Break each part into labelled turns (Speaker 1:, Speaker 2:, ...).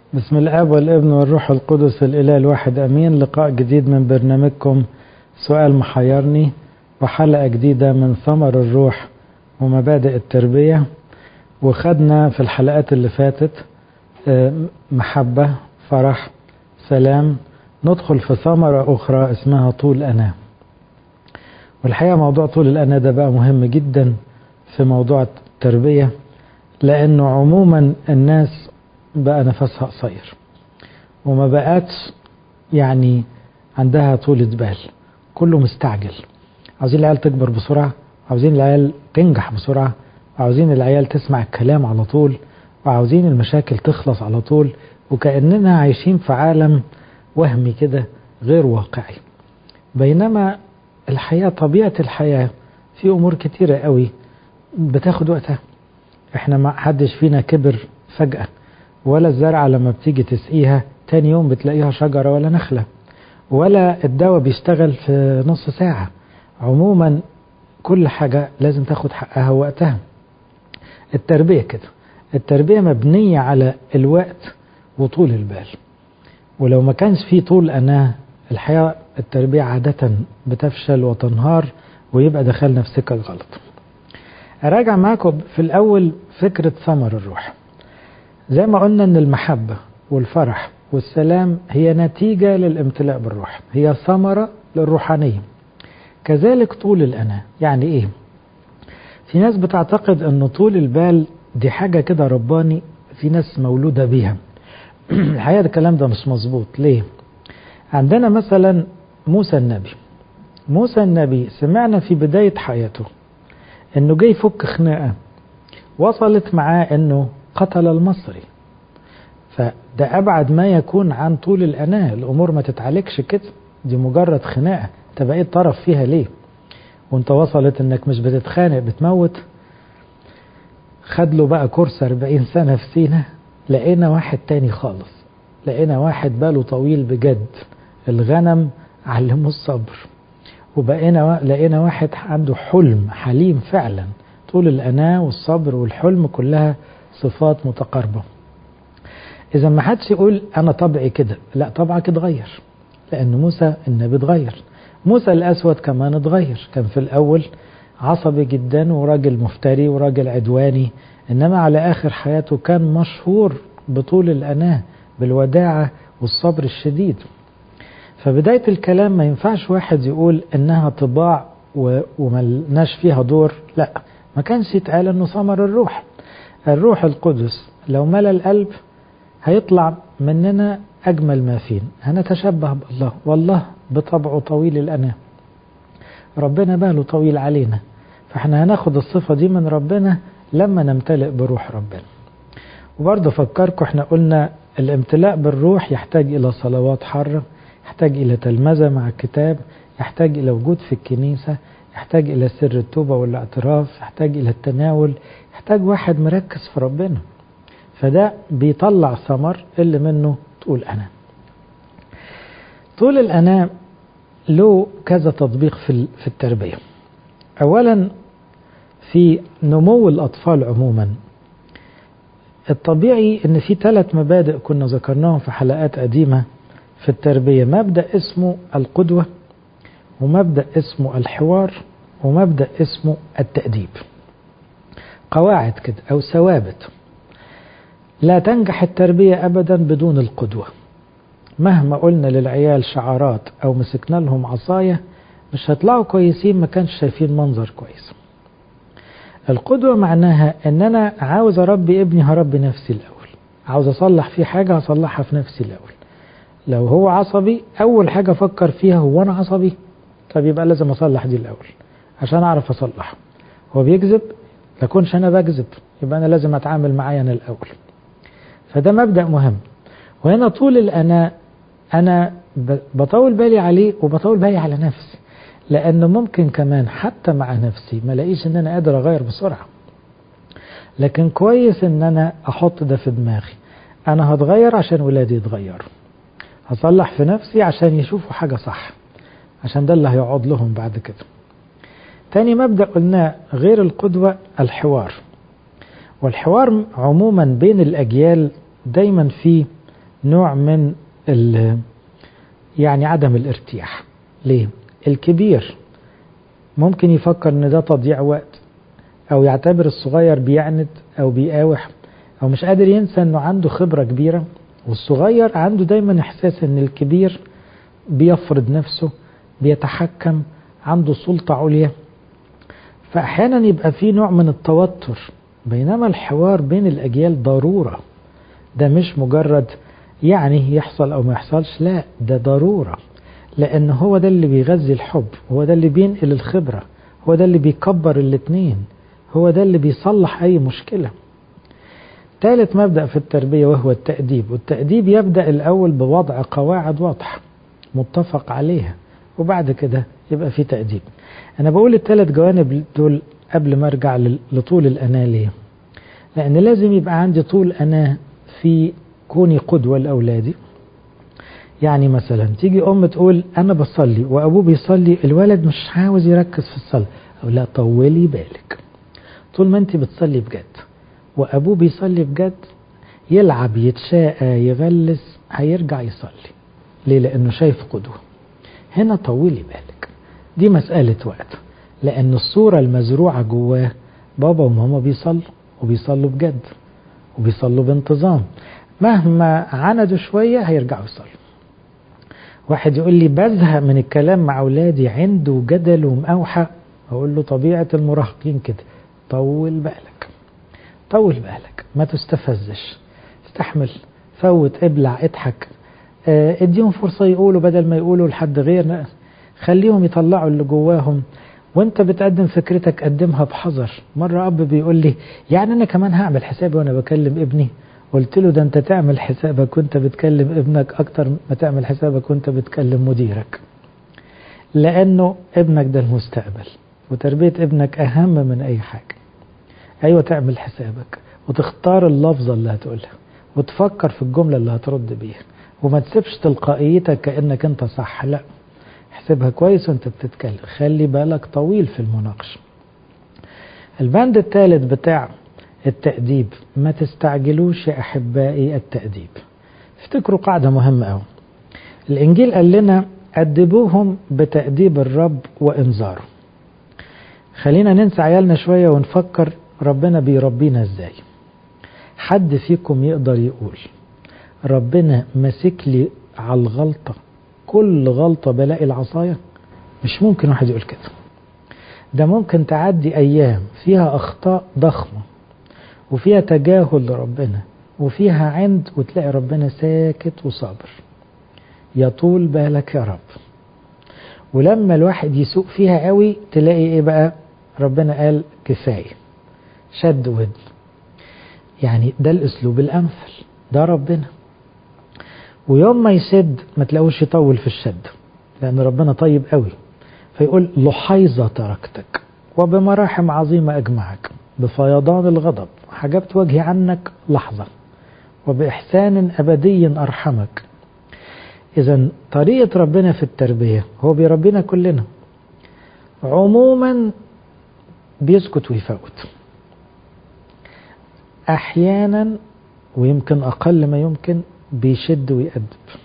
Speaker 1: بسم الاب والابن والروح القدس الاله الواحد امين لقاء جديد من برنامجكم سؤال محيرني وحلقه جديده من ثمر الروح ومبادئ التربيه وخدنا في الحلقات اللي فاتت محبه فرح سلام ندخل في ثمره اخرى اسمها طول انا والحقيقه موضوع طول الانا ده بقى مهم جدا في موضوع التربيه لانه عموما الناس بقى نفسها قصير وما بقتش يعني عندها طولة بال كله مستعجل عاوزين العيال تكبر بسرعة عاوزين العيال تنجح بسرعة وعاوزين العيال تسمع الكلام على طول وعاوزين المشاكل تخلص على طول وكأننا عايشين في عالم وهمي كده غير واقعي بينما الحياة طبيعة الحياة في أمور كتيرة قوي بتاخد وقتها احنا ما حدش فينا كبر فجأة ولا الزرعة لما بتيجي تسقيها تاني يوم بتلاقيها شجرة ولا نخلة ولا الدواء بيشتغل في نص ساعة عموما كل حاجة لازم تاخد حقها وقتها التربية كده التربية مبنية على الوقت وطول البال ولو ما كانش في طول أناه الحياة التربية عادة بتفشل وتنهار ويبقى دخلنا في سكة غلط أراجع معاكم في الأول فكرة ثمر الروح زي ما قلنا ان المحبة والفرح والسلام هي نتيجة للامتلاء بالروح هي ثمرة للروحانية كذلك طول الأنا يعني ايه في ناس بتعتقد ان طول البال دي حاجة كده رباني في ناس مولودة بيها الحقيقة الكلام ده مش مظبوط ليه عندنا مثلا موسى النبي موسى النبي سمعنا في بداية حياته انه جاي يفك خناقة وصلت معاه انه قتل المصري فده أبعد ما يكون عن طول الأناة الأمور ما تتعالجش كده دي مجرد خناقة أنت بقيت طرف فيها ليه وانت وصلت انك مش بتتخانق بتموت خد له بقى كورس 40 سنة في سينا لقينا واحد تاني خالص لقينا واحد باله طويل بجد الغنم علمه الصبر وبقينا لقينا واحد عنده حلم حليم فعلا طول الأناة والصبر والحلم كلها صفات متقاربة إذا ما حدش يقول أنا طبعي كده لا طبعك اتغير لأن موسى النبي اتغير موسى الأسود كمان اتغير كان في الأول عصبي جدا وراجل مفتري وراجل عدواني إنما على آخر حياته كان مشهور بطول الأناة بالوداعة والصبر الشديد فبداية الكلام ما ينفعش واحد يقول إنها طباع وملناش فيها دور لا ما كانش يتقال إنه ثمر الروح الروح القدس لو ملى القلب هيطلع مننا أجمل ما فينا هنتشبه بالله والله بطبعه طويل الأنام ربنا باله طويل علينا فاحنا هناخد الصفة دي من ربنا لما نمتلئ بروح ربنا وبرضه فكركم احنا قلنا الامتلاء بالروح يحتاج إلى صلوات حرة يحتاج إلى تلمذة مع الكتاب يحتاج إلى وجود في الكنيسة يحتاج إلى سر التوبة والاعتراف يحتاج إلى التناول يحتاج واحد مركز في ربنا فده بيطلع ثمر اللي منه طول أنا طول الأنا له كذا تطبيق في في التربية أولا في نمو الأطفال عموما الطبيعي ان في ثلاث مبادئ كنا ذكرناهم في حلقات قديمة في التربية مبدأ اسمه القدوة ومبدأ اسمه الحوار ومبدأ اسمه التأديب قواعد كده أو ثوابت لا تنجح التربية أبدا بدون القدوة مهما قلنا للعيال شعارات أو مسكنا لهم عصاية مش هيطلعوا كويسين ما كانش شايفين منظر كويس القدوة معناها ان انا عاوز اربي ابني هربي نفسي الاول عاوز اصلح فيه حاجة هصلحها في نفسي الاول لو هو عصبي اول حاجة افكر فيها هو انا عصبي طب يبقى لازم اصلح دي الاول عشان اعرف اصلحه هو بيكذب لكونش انا بكذب يبقى انا لازم اتعامل معايا انا الاول فده مبدأ مهم وهنا طول الانا انا بطول بالي عليه وبطول بالي على نفسي لأنه ممكن كمان حتى مع نفسي ما لاقيش ان انا قادر اغير بسرعة لكن كويس ان انا احط ده في دماغي انا هتغير عشان ولادي يتغيروا هصلح في نفسي عشان يشوفوا حاجة صح عشان ده اللي هيقعد لهم بعد كده تاني مبدأ قلناه غير القدوة الحوار والحوار عموما بين الأجيال دايما فيه نوع من يعني عدم الارتياح ليه الكبير ممكن يفكر ان ده تضييع وقت او يعتبر الصغير بيعند او بيقاوح او مش قادر ينسى انه عنده خبرة كبيرة والصغير عنده دايما احساس ان الكبير بيفرض نفسه بيتحكم عنده سلطة عليا فأحيانا يبقى في نوع من التوتر بينما الحوار بين الأجيال ضرورة ده مش مجرد يعني يحصل أو ما يحصلش لا ده ضرورة لأن هو ده اللي بيغذي الحب هو ده اللي بينقل الخبرة هو ده اللي بيكبر الاتنين هو ده اللي بيصلح أي مشكلة ثالث مبدأ في التربية وهو التأديب والتأديب يبدأ الأول بوضع قواعد واضحة متفق عليها وبعد كده يبقى في تأديب أنا بقول الثلاث جوانب دول قبل ما أرجع لطول الأناة ليه لأن لازم يبقى عندي طول أناة في كوني قدوة لأولادي يعني مثلا تيجي أم تقول أنا بصلي وأبوه بيصلي الولد مش عاوز يركز في الصلاة أو لا طولي بالك طول ما أنت بتصلي بجد وأبوه بيصلي بجد يلعب يتشاقى يغلس هيرجع يصلي ليه لأنه شايف قدوة هنا طولي بالك دي مسألة وقت لأن الصورة المزروعة جواه بابا وماما بيصلوا وبيصلوا بجد وبيصلوا بانتظام مهما عندوا شوية هيرجعوا يصلوا واحد يقول لي بزهق من الكلام مع أولادي عنده جدل ومقاوحة أقول له طبيعة المراهقين كده طول بالك طول بالك ما تستفزش استحمل فوت ابلع اضحك اه اديهم فرصة يقولوا بدل ما يقولوا لحد غيرنا خليهم يطلعوا اللي جواهم وانت بتقدم فكرتك قدمها بحذر مرة اب بيقول لي يعني انا كمان هعمل حسابي وانا بكلم ابني قلت له ده انت تعمل حسابك وانت بتكلم ابنك اكتر ما تعمل حسابك وانت بتكلم مديرك لانه ابنك ده المستقبل وتربية ابنك اهم من اي حاجة ايوه تعمل حسابك وتختار اللفظة اللي هتقولها وتفكر في الجملة اللي هترد بيها وما تسيبش تلقائيتك كأنك انت صح لا احسبها كويس وانت بتتكلم خلي بالك طويل في المناقشة البند الثالث بتاع التأديب ما تستعجلوش يا أحبائي التأديب افتكروا قاعدة مهمة أوي الإنجيل قال لنا أدبوهم بتأديب الرب وإنذاره خلينا ننسى عيالنا شوية ونفكر ربنا بيربينا ازاي حد فيكم يقدر يقول ربنا ماسك لي على الغلطة كل غلطة بلاقي العصاية مش ممكن واحد يقول كده ده ممكن تعدي أيام فيها أخطاء ضخمة وفيها تجاهل لربنا وفيها عند وتلاقي ربنا ساكت وصابر يطول بالك يا رب ولما الواحد يسوق فيها قوي تلاقي ايه بقى ربنا قال كفاية شد ودن يعني ده الاسلوب الامثل ده ربنا ويوم ما يسد ما تلاقوش يطول في الشد لان ربنا طيب قوي فيقول لحيظة تركتك وبمراحم عظيمة أجمعك بفيضان الغضب حجبت وجهي عنك لحظة وبإحسان أبدي أرحمك إذا طريقة ربنا في التربية هو بيربينا كلنا عموما بيسكت ويفوت أحيانا ويمكن أقل ما يمكن بيشد ويأدب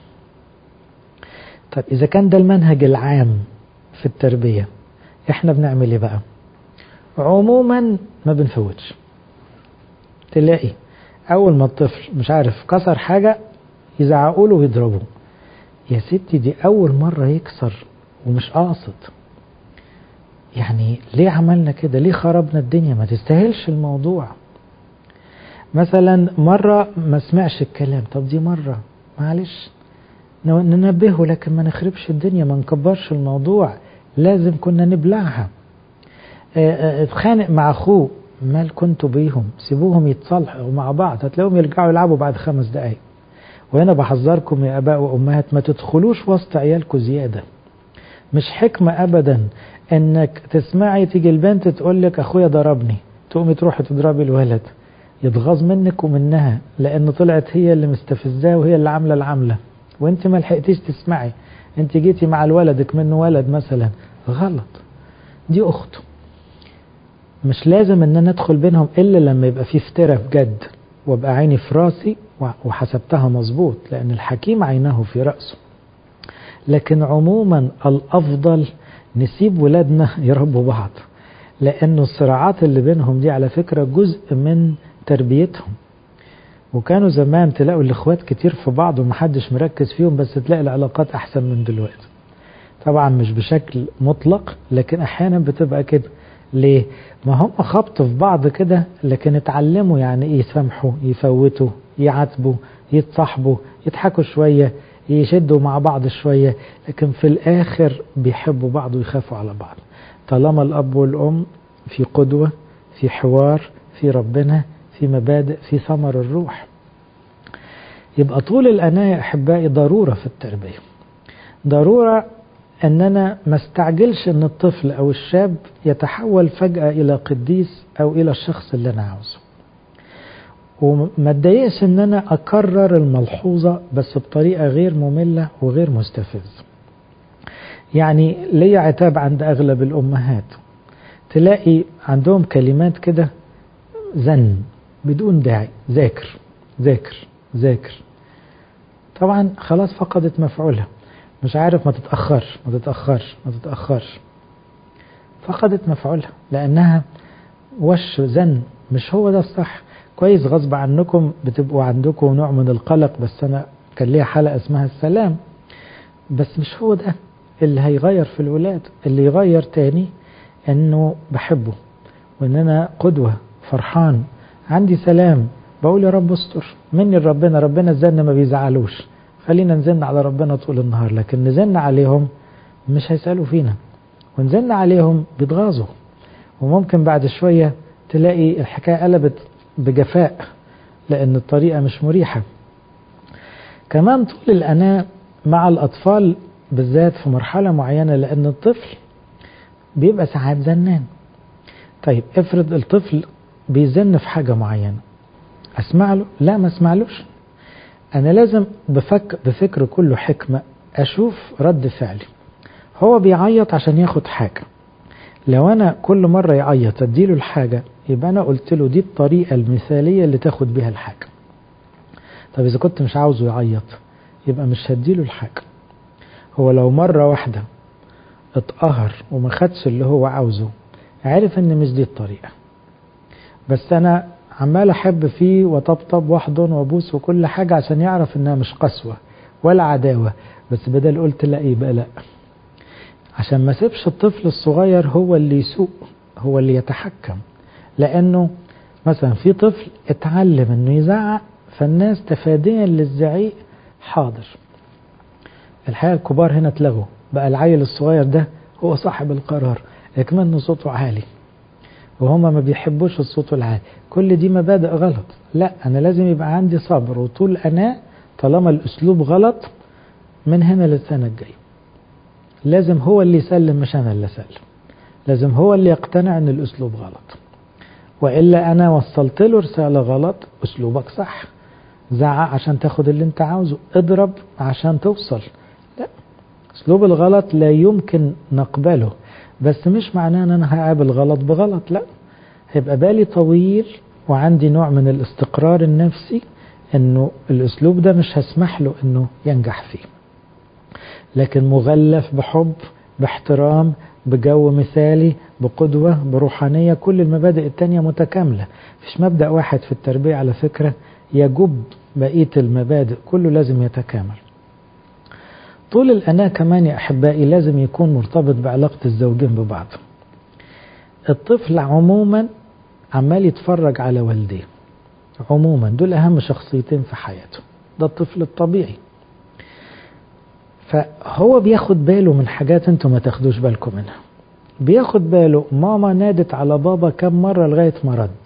Speaker 1: طيب إذا كان ده المنهج العام في التربية إحنا بنعمل إيه بقى عموما ما بنفوتش تلاقي أول ما الطفل مش عارف كسر حاجة يزعقوا له ويضربوه يا ستي دي أول مرة يكسر ومش قاصد يعني ليه عملنا كده ليه خربنا الدنيا ما تستاهلش الموضوع مثلا مرة ما سمعش الكلام طب دي مرة معلش ننبهه لكن ما نخربش الدنيا ما نكبرش الموضوع لازم كنا نبلعها اتخانق مع اخوه مال كنتوا بيهم سيبوهم يتصالحوا مع بعض هتلاقيهم يرجعوا يلعبوا بعد خمس دقايق وهنا بحذركم يا اباء وامهات ما تدخلوش وسط عيالكم زياده مش حكمه ابدا انك تسمعي تيجي البنت تقول لك اخويا ضربني تقومي تروحي تضربي الولد يتغاظ منك ومنها لان طلعت هي اللي مستفزاه وهي اللي عامله العمله وانت ما لحقتيش تسمعي انت جيتي مع الولدك منه ولد مثلا غلط دي اخته مش لازم ان انا ادخل بينهم الا لما يبقى في افتراء بجد وابقى عيني في راسي وحسبتها مظبوط لأن الحكيم عينه في رأسه لكن عموما الأفضل نسيب ولادنا يربوا بعض لأنه الصراعات اللي بينهم دي على فكرة جزء من تربيتهم وكانوا زمان تلاقوا الإخوات كتير في بعض ومحدش مركز فيهم بس تلاقي العلاقات أحسن من دلوقتي طبعا مش بشكل مطلق لكن أحيانا بتبقى كده ليه؟ ما هم خبطوا في بعض كده لكن اتعلموا يعني ايه يسامحوا يفوتوا يعاتبوا يتصاحبوا يضحكوا شوية يشدوا مع بعض شوية لكن في الآخر بيحبوا بعض ويخافوا على بعض طالما الأب والأم في قدوة في حوار في ربنا في مبادئ في ثمر الروح يبقى طول الأناة يا أحبائي ضرورة في التربية ضرورة أن أنا ما استعجلش أن الطفل أو الشاب يتحول فجأة إلى قديس أو إلى الشخص اللي أنا عاوزه وما اتضايقش أن أنا أكرر الملحوظة بس بطريقة غير مملة وغير مستفزة يعني ليا عتاب عند أغلب الأمهات تلاقي عندهم كلمات كده زن بدون داعي ذاكر ذاكر ذاكر طبعا خلاص فقدت مفعولها مش عارف ما تتأخرش ما تتأخرش ما تتأخرش فقدت مفعولها لأنها وش زن مش هو ده الصح كويس غصب عنكم بتبقوا عندكم نوع من القلق بس أنا كان ليها حلقة اسمها السلام بس مش هو ده اللي هيغير في الولاد اللي يغير تاني انه بحبه وان انا قدوة فرحان عندي سلام بقول يا رب استر مني لربنا ربنا الزن ما بيزعلوش خلينا نزن على ربنا طول النهار لكن نزن عليهم مش هيسألوا فينا ونزن عليهم بيتغاظوا وممكن بعد شوية تلاقي الحكاية قلبت بجفاء لأن الطريقة مش مريحة كمان طول الأناة مع الأطفال بالذات في مرحلة معينة لأن الطفل بيبقى ساعات زنان طيب افرض الطفل بيزن في حاجة معينة أسمع له لا ما اسمعلوش أنا لازم بفك بفكر كله حكمة أشوف رد فعلي هو بيعيط عشان ياخد حاجة لو أنا كل مرة يعيط أديله الحاجة يبقى أنا قلت له دي الطريقة المثالية اللي تاخد بيها الحاجة طب إذا كنت مش عاوزه يعيط يبقى مش هديله الحاجة هو لو مرة واحدة اتقهر وما خدش اللي هو عاوزه عرف ان مش دي الطريقة بس انا عمال احب فيه وطبطب واحضن وابوس وكل حاجة عشان يعرف انها مش قسوة ولا عداوة بس بدل قلت لا يبقى لا عشان ما سيبش الطفل الصغير هو اللي يسوق هو اللي يتحكم لانه مثلا في طفل اتعلم انه يزعق فالناس تفاديا للزعيق حاضر الحقيقة الكبار هنا اتلغوا بقى العيل الصغير ده هو صاحب القرار لكن صوته عالي وهما ما بيحبوش الصوت العالي كل دي مبادئ غلط لا أنا لازم يبقى عندي صبر وطول أنا طالما الأسلوب غلط من هنا للسنة الجاية لازم هو اللي يسلم مش أنا اللي أسلم لازم هو اللي يقتنع أن الأسلوب غلط وإلا أنا وصلت له رسالة غلط أسلوبك صح زعق عشان تاخد اللي انت عاوزه اضرب عشان توصل لا اسلوب الغلط لا يمكن نقبله بس مش معناه ان انا هقابل غلط بغلط لا هيبقى بالي طويل وعندي نوع من الاستقرار النفسي انه الاسلوب ده مش هسمح له انه ينجح فيه لكن مغلف بحب باحترام بجو مثالي بقدوة بروحانية كل المبادئ التانية متكاملة مفيش مبدأ واحد في التربية على فكرة يجب بقية المبادئ كله لازم يتكامل طول الأناة كمان يا أحبائي لازم يكون مرتبط بعلاقة الزوجين ببعض الطفل عموما عمال يتفرج على والديه عموما دول أهم شخصيتين في حياته ده الطفل الطبيعي فهو بياخد باله من حاجات انتوا ما تاخدوش بالكم منها بياخد باله ماما نادت على بابا كم مرة لغاية ما رد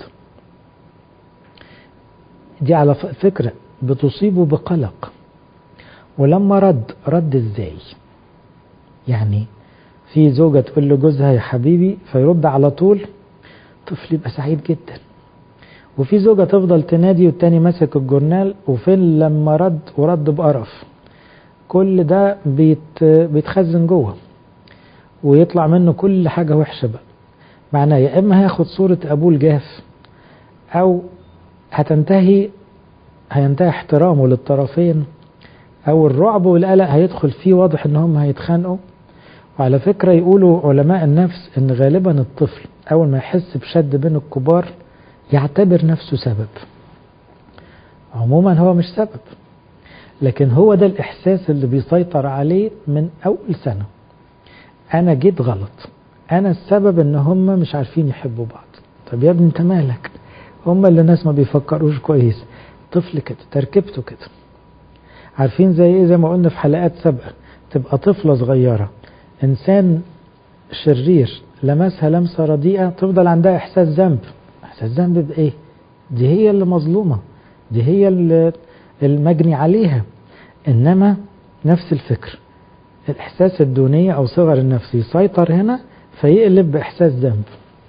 Speaker 1: دي على فكرة بتصيبه بقلق ولما رد رد ازاي يعني في زوجة تقول لجوزها يا حبيبي فيرد على طول طفل يبقى سعيد جدا وفي زوجة تفضل تنادي والتاني ماسك الجورنال وفين لما رد ورد بقرف كل ده بيت بيتخزن جوه ويطلع منه كل حاجة وحشة بقى معناه يا إما هياخد صورة أبوه الجاف أو هتنتهي هينتهي احترامه للطرفين او الرعب والقلق هيدخل فيه واضح ان هم هيتخانقوا وعلى فكرة يقولوا علماء النفس ان غالبا الطفل اول ما يحس بشد بين الكبار يعتبر نفسه سبب عموما هو مش سبب لكن هو ده الاحساس اللي بيسيطر عليه من اول سنة انا جيت غلط انا السبب ان هم مش عارفين يحبوا بعض طب يا ابني انت مالك هم اللي الناس ما بيفكروش كويس طفل كده تركيبته كده عارفين زي ايه زي ما قلنا في حلقات سابقة تبقى طفلة صغيرة انسان شرير لمسها لمسة رديئة تفضل عندها احساس ذنب احساس ذنب بايه دي هي اللي مظلومة دي هي اللي المجني عليها انما نفس الفكر الاحساس الدونية او صغر النفس يسيطر هنا فيقلب باحساس ذنب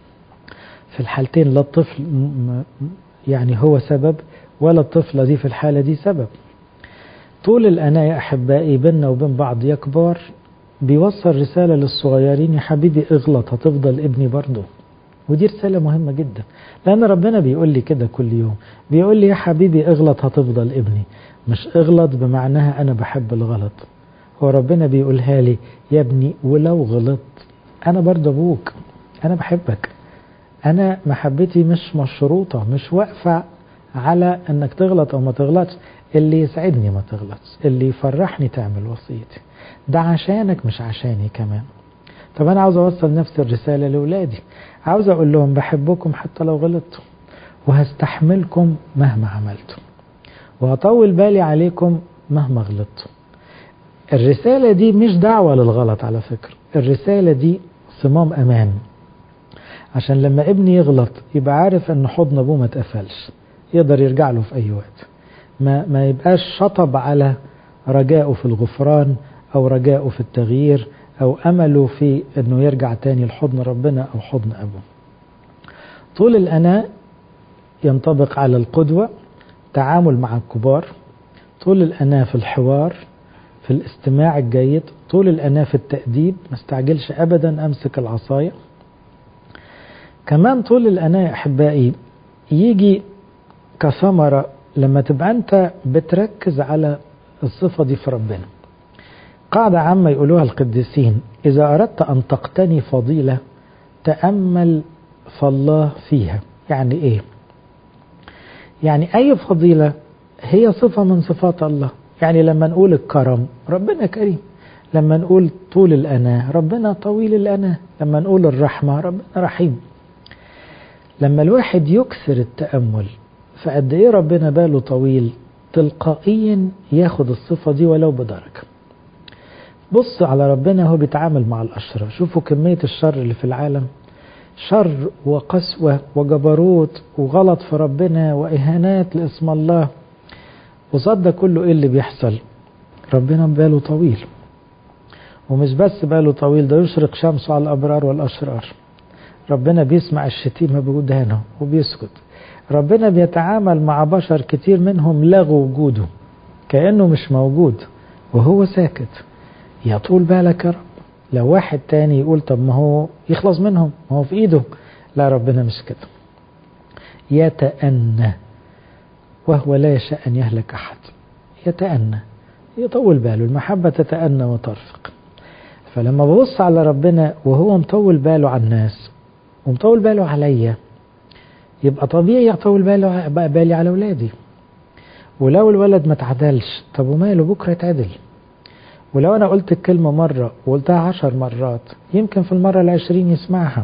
Speaker 1: في الحالتين لا الطفل يعني هو سبب ولا الطفلة دي في الحالة دي سبب طول الأنا يا أحبائي بيننا وبين بعض يا كبار بيوصل رسالة للصغيرين يا حبيبي اغلط هتفضل ابني برضه ودي رسالة مهمة جدا لأن ربنا بيقول لي كده كل يوم بيقول لي يا حبيبي اغلط هتفضل ابني مش اغلط بمعناها أنا بحب الغلط هو ربنا بيقولها لي يا ابني ولو غلط أنا برضه أبوك أنا بحبك أنا محبتي مش مشروطة مش واقفة على أنك تغلط أو ما تغلطش اللي يسعدني ما تغلطش اللي يفرحني تعمل وصيتي ده عشانك مش عشاني كمان طب أنا عاوز أوصل نفس الرسالة لأولادي عاوز أقول لهم بحبكم حتى لو غلطتوا وهستحملكم مهما عملتوا وهطول بالي عليكم مهما غلطتوا الرسالة دي مش دعوة للغلط على فكرة الرسالة دي صمام أمان عشان لما ابني يغلط يبقى عارف ان حضن ابوه ما اتقفلش يقدر يرجع له في اي وقت ما, ما يبقاش شطب على رجائه في الغفران او رجائه في التغيير او امله في انه يرجع تاني لحضن ربنا او حضن ابوه طول الاناء ينطبق على القدوة تعامل مع الكبار طول الاناء في الحوار في الاستماع الجيد طول الاناء في التأديب ما استعجلش ابدا امسك العصايه كمان طول الأناة يا أحبائي يجي كثمرة لما تبقى أنت بتركز على الصفة دي في ربنا قاعدة عامة يقولوها القديسين إذا أردت أن تقتني فضيلة تأمل فالله فيها يعني إيه يعني أي فضيلة هي صفة من صفات الله يعني لما نقول الكرم ربنا كريم لما نقول طول الأناة ربنا طويل الأناة لما نقول الرحمة ربنا رحيم لما الواحد يكثر التأمل فقد ايه ربنا باله طويل تلقائيا ياخد الصفة دي ولو بدرجة بص على ربنا هو بيتعامل مع الأشرار شوفوا كمية الشر اللي في العالم شر وقسوة وجبروت وغلط في ربنا وإهانات لاسم الله وصد كله إيه اللي بيحصل ربنا باله طويل ومش بس باله طويل ده يشرق شمسه على الأبرار والأشرار ربنا بيسمع الشتيمة بودانه وبيسكت ربنا بيتعامل مع بشر كتير منهم لغوا وجوده كأنه مش موجود وهو ساكت يا طول بالك يا رب لو واحد تاني يقول طب ما هو يخلص منهم ما هو في ايده لا ربنا مش كده يتأنى وهو لا يشاء أن يهلك أحد يتأنى يطول باله المحبة تتأنى وترفق فلما ببص على ربنا وهو مطول باله على الناس ومطول باله عليا يبقى طبيعي يطول باله بالي على اولادي ولو الولد ما تعدلش طب وماله بكره يتعدل ولو انا قلت الكلمة مرة وقلتها عشر مرات يمكن في المرة العشرين يسمعها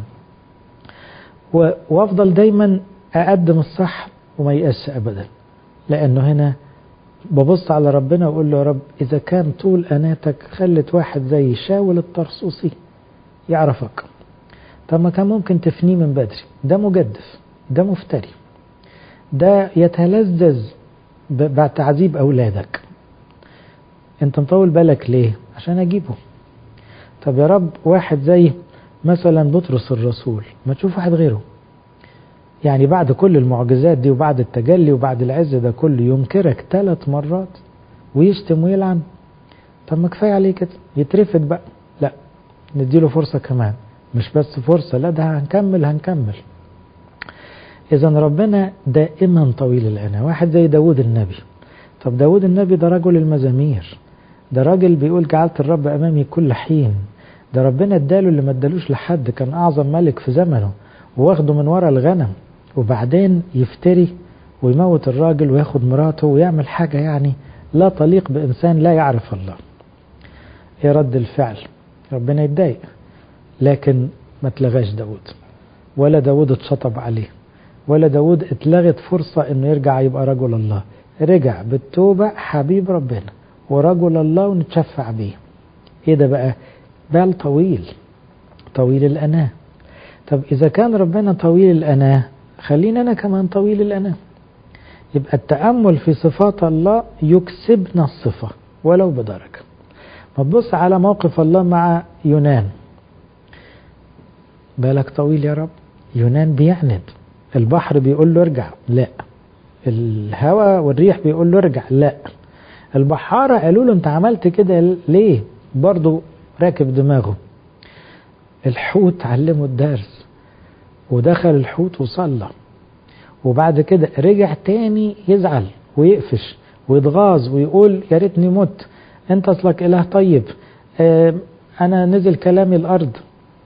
Speaker 1: وافضل دايما اقدم الصح وما يقاس ابدا لانه هنا ببص على ربنا واقول له يا رب اذا كان طول اناتك خلت واحد زي شاول الطرسوسي يعرفك طب ما كان ممكن تفنيه من بدري ده مجدف ده مفتري ده يتلذذ بعد تعذيب أولادك انت مطول بالك ليه عشان أجيبه طب يا رب واحد زي مثلا بطرس الرسول ما تشوف واحد غيره يعني بعد كل المعجزات دي وبعد التجلي وبعد العز ده كله ينكرك ثلاث مرات ويشتم ويلعن طب ما كفايه عليه كده يترفد بقى لا نديله فرصه كمان مش بس فرصة لا ده هنكمل هنكمل إذا ربنا دائما طويل الأناة واحد زي داود النبي طب داود النبي ده رجل المزامير ده راجل بيقول جعلت الرب أمامي كل حين ده ربنا اداله اللي ما ادالوش لحد كان أعظم ملك في زمنه واخده من ورا الغنم وبعدين يفتري ويموت الراجل وياخد مراته ويعمل حاجة يعني لا تليق بإنسان لا يعرف الله ايه رد الفعل ربنا يتضايق لكن ما تلغاش داود ولا داود اتشطب عليه ولا داود اتلغت فرصة انه يرجع يبقى رجل الله رجع بالتوبة حبيب ربنا ورجل الله ونتشفع بيه ايه ده بقى بال طويل طويل الأناة طب إذا كان ربنا طويل الأناة خلينا أنا كمان طويل الأناة يبقى التأمل في صفات الله يكسبنا الصفة ولو بدرجة ما تبص على موقف الله مع يونان بالك طويل يا رب يونان بيعند البحر بيقول له ارجع لا الهواء والريح بيقول له ارجع لا البحارة قالوا له انت عملت كده ليه برضه راكب دماغه الحوت علمه الدرس ودخل الحوت وصلى وبعد كده رجع تاني يزعل ويقفش ويتغاظ ويقول يا ريتني مت انت اصلك اله طيب اه انا نزل كلامي الارض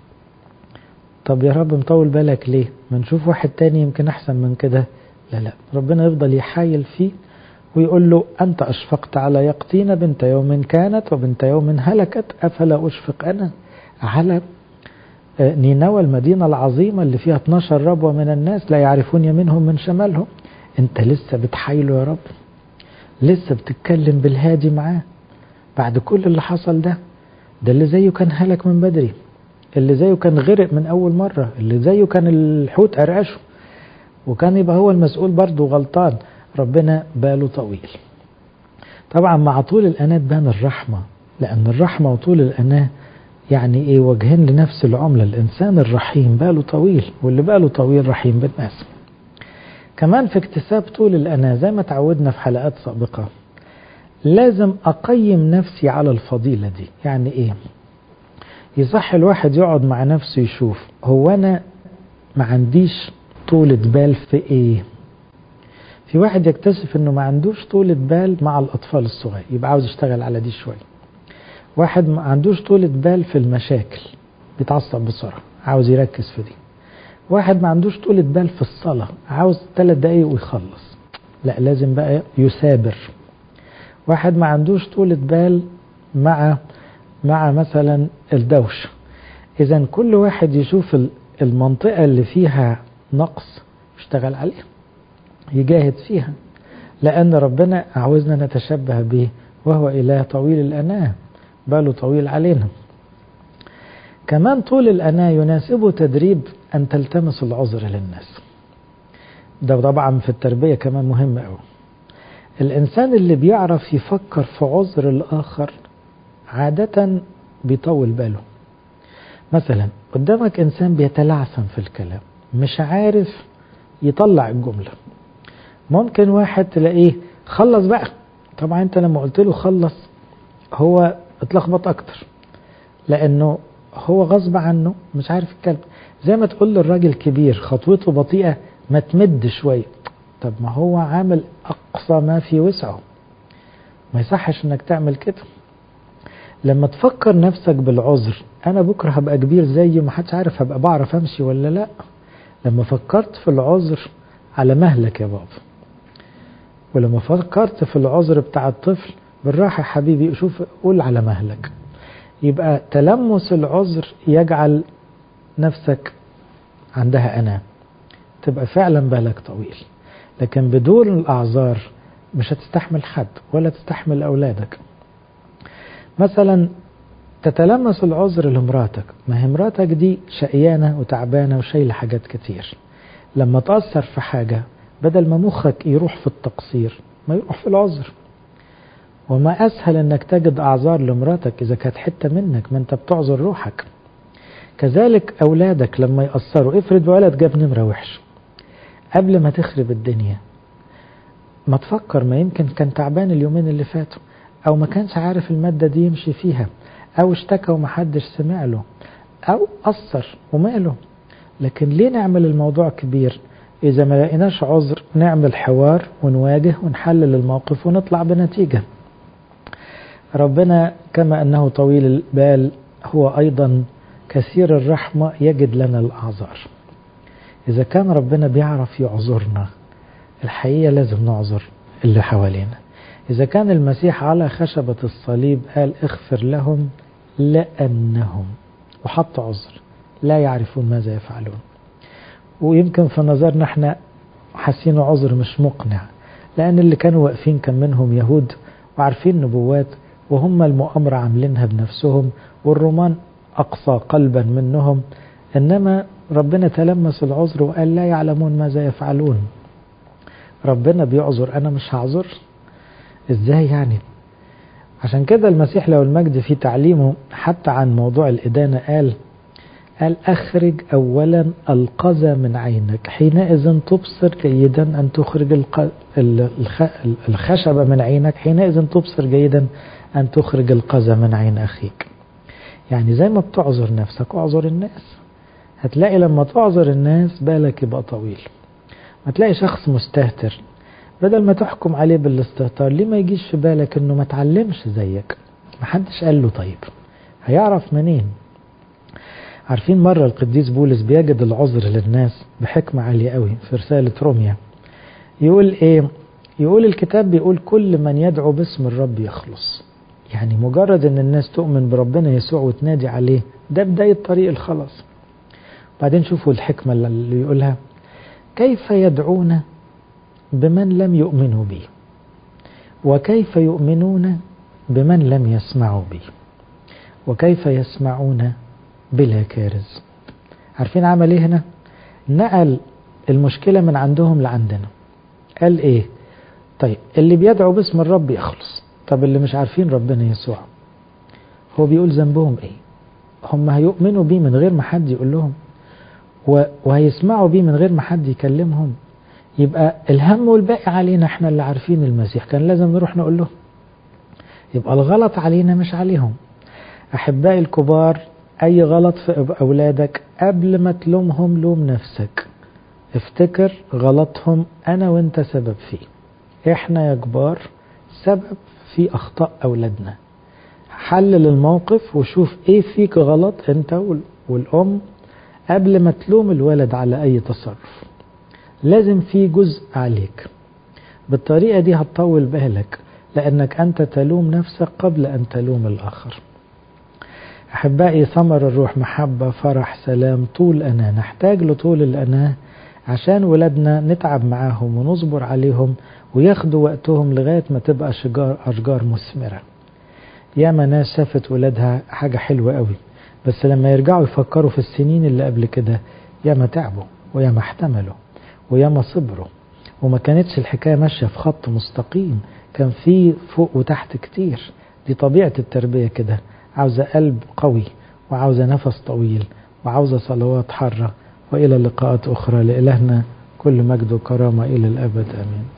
Speaker 1: طب يا رب مطول بالك ليه ما نشوف واحد تاني يمكن احسن من كده لا لا ربنا يفضل يحايل فيه ويقول له أنت أشفقت على يقطين بنت يوم كانت وبنت يوم هلكت أفلا أشفق أنا على نينوى المدينة العظيمة اللي فيها 12 ربوة من الناس لا يعرفون يمينهم من شمالهم أنت لسه بتحايله يا رب لسه بتتكلم بالهادي معاه بعد كل اللي حصل ده ده اللي زيه كان هلك من بدري اللي زيه كان غرق من أول مرة اللي زيه كان الحوت قرقشه وكان يبقى هو المسؤول برضه غلطان ربنا باله طويل طبعا مع طول الأناة تبان الرحمة لأن الرحمة وطول الأناة يعني إيه وجهين لنفس العملة الإنسان الرحيم باله طويل واللي باله طويل رحيم بالناس كمان في اكتساب طول الأناة زي ما تعودنا في حلقات سابقة لازم أقيم نفسي على الفضيلة دي يعني إيه يصح الواحد يقعد مع نفسه يشوف هو أنا ما عنديش طولة بال في إيه في واحد يكتشف انه ما عندوش طولة بال مع الاطفال الصغير يبقى عاوز يشتغل على دي شوية واحد ما عندوش طولة بال في المشاكل بيتعصب بسرعة عاوز يركز في دي واحد ما عندوش طولة بال في الصلاة عاوز ثلاث دقايق ويخلص لا لازم بقى يثابر واحد ما عندوش طولة بال مع مع مثلا الدوشة اذا كل واحد يشوف المنطقة اللي فيها نقص يشتغل عليها يجاهد فيها لأن ربنا عاوزنا نتشبه به وهو إله طويل الأناة باله طويل علينا كمان طول الأناة يناسبه تدريب أن تلتمس العذر للناس ده طبعا في التربية كمان مهم أوي الإنسان اللي بيعرف يفكر في عذر الآخر عادة بيطول باله مثلا قدامك إنسان بيتلعثم في الكلام مش عارف يطلع الجملة ممكن واحد تلاقيه خلص بقى طبعا انت لما قلت له خلص هو اتلخبط اكتر لانه هو غصب عنه مش عارف يتكلم زي ما تقول للراجل كبير خطوته بطيئة ما تمد شوية طب ما هو عامل اقصى ما في وسعه ما يصحش انك تعمل كده لما تفكر نفسك بالعذر انا بكره هبقى كبير زي ما حدش عارف هبقى بعرف امشي ولا لا لما فكرت في العذر على مهلك يا بابا ولما فكرت في العذر بتاع الطفل بالراحة حبيبي شوف قول على مهلك يبقى تلمس العذر يجعل نفسك عندها أنا تبقى فعلا بالك طويل لكن بدون الأعذار مش هتستحمل حد ولا تستحمل أولادك مثلا تتلمس العذر لمراتك ما هي مراتك دي شقيانة وتعبانة وشايلة حاجات كتير لما تأثر في حاجة بدل ما مخك يروح في التقصير ما يروح في العذر وما أسهل أنك تجد أعذار لمراتك إذا كانت حتة منك ما أنت بتعذر روحك كذلك أولادك لما يأثروا افرض ولد جاب نمرة وحش قبل ما تخرب الدنيا ما تفكر ما يمكن كان تعبان اليومين اللي فاتوا أو ما كانش عارف المادة دي يمشي فيها أو اشتكى ومحدش سمع له أو أثر وماله لكن ليه نعمل الموضوع كبير إذا ما لقيناش عذر نعمل حوار ونواجه ونحلل الموقف ونطلع بنتيجة ربنا كما أنه طويل البال هو أيضا كثير الرحمة يجد لنا الأعذار إذا كان ربنا بيعرف يعذرنا الحقيقة لازم نعذر اللي حوالينا إذا كان المسيح على خشبة الصليب قال اغفر لهم لأنهم وحط عذر لا يعرفون ماذا يفعلون ويمكن في نظرنا احنا حاسين عذر مش مقنع لأن اللي كانوا واقفين كان منهم يهود وعارفين نبوات وهم المؤامرة عاملينها بنفسهم والرومان أقصى قلبا منهم إنما ربنا تلمس العذر وقال لا يعلمون ماذا يفعلون ربنا بيعذر أنا مش هعذر إزاي يعني عشان كده المسيح لو المجد في تعليمه حتى عن موضوع الإدانة قال قال أخرج أولا القذى من عينك حينئذ تبصر جيدا أن تخرج الخشبة من عينك حينئذ تبصر جيدا أن تخرج القذى من عين أخيك يعني زي ما بتعذر نفسك اعذر الناس هتلاقي لما تعذر الناس بالك يبقى طويل ما تلاقي شخص مستهتر بدل ما تحكم عليه بالاستهتار ليه ما يجيش في بالك انه ما تعلمش زيك محدش قال له طيب هيعرف منين عارفين مرة القديس بولس بيجد العذر للناس بحكمة عالية قوي في رسالة روميا يقول ايه يقول الكتاب بيقول كل من يدعو باسم الرب يخلص يعني مجرد ان الناس تؤمن بربنا يسوع وتنادي عليه ده بداية طريق الخلاص بعدين شوفوا الحكمة اللي يقولها كيف يدعون بمن لم يؤمنوا بي وكيف يؤمنون بمن لم يسمعوا بي وكيف يسمعون بلا كارز عارفين عمل ايه هنا نقل المشكلة من عندهم لعندنا قال ايه طيب اللي بيدعو باسم الرب يخلص طب اللي مش عارفين ربنا يسوع هو بيقول ذنبهم ايه هم هيؤمنوا بيه من غير ما حد يقول لهم وهيسمعوا بيه من غير ما حد يكلمهم يبقى الهم والباقي علينا احنا اللي عارفين المسيح كان لازم نروح نقول له يبقى الغلط علينا مش عليهم احبائي الكبار اي غلط في اولادك قبل ما تلومهم لوم نفسك افتكر غلطهم انا وانت سبب فيه احنا يا كبار سبب في اخطاء اولادنا حلل الموقف وشوف ايه فيك غلط انت والام قبل ما تلوم الولد على اي تصرف لازم في جزء عليك بالطريقة دي هتطول بالك لأنك أنت تلوم نفسك قبل أن تلوم الآخر أحبائي ثمر الروح محبة فرح سلام طول أنا نحتاج لطول الأناة عشان ولادنا نتعب معاهم ونصبر عليهم وياخدوا وقتهم لغاية ما تبقى شجار أشجار مثمرة ياما ناس شافت ولادها حاجة حلوة قوي بس لما يرجعوا يفكروا في السنين اللي قبل كده ياما تعبوا وياما احتملوا وياما صبروا وما كانتش الحكاية ماشية في خط مستقيم كان في فوق وتحت كتير دي طبيعة التربية كده عاوزة قلب قوي وعاوزة نفس طويل وعاوزة صلوات حرة وإلى لقاءات أخرى لإلهنا كل مجد وكرامة إلى الأبد آمين